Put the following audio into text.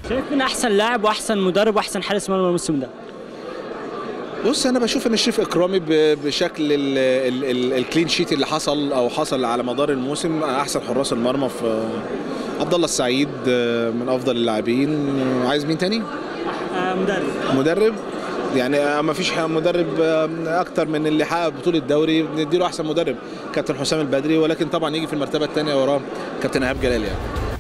شايف مين احسن لاعب واحسن مدرب واحسن حارس مرمى الموسم ده بص انا بشوف ان الشريف اكرامي ب- بشكل ال- ال- ال- الكلين شيت اللي حصل او حصل على مدار الموسم احسن حراس المرمى في عبد الله السعيد من افضل اللاعبين عايز مين تاني آه مدرب مدرب يعني ما فيش مدرب اكتر من اللي حقق بطوله الدوري نديله احسن مدرب كابتن حسام البدري ولكن طبعا يجي في المرتبه الثانيه وراه كابتن ايهاب جلال يعني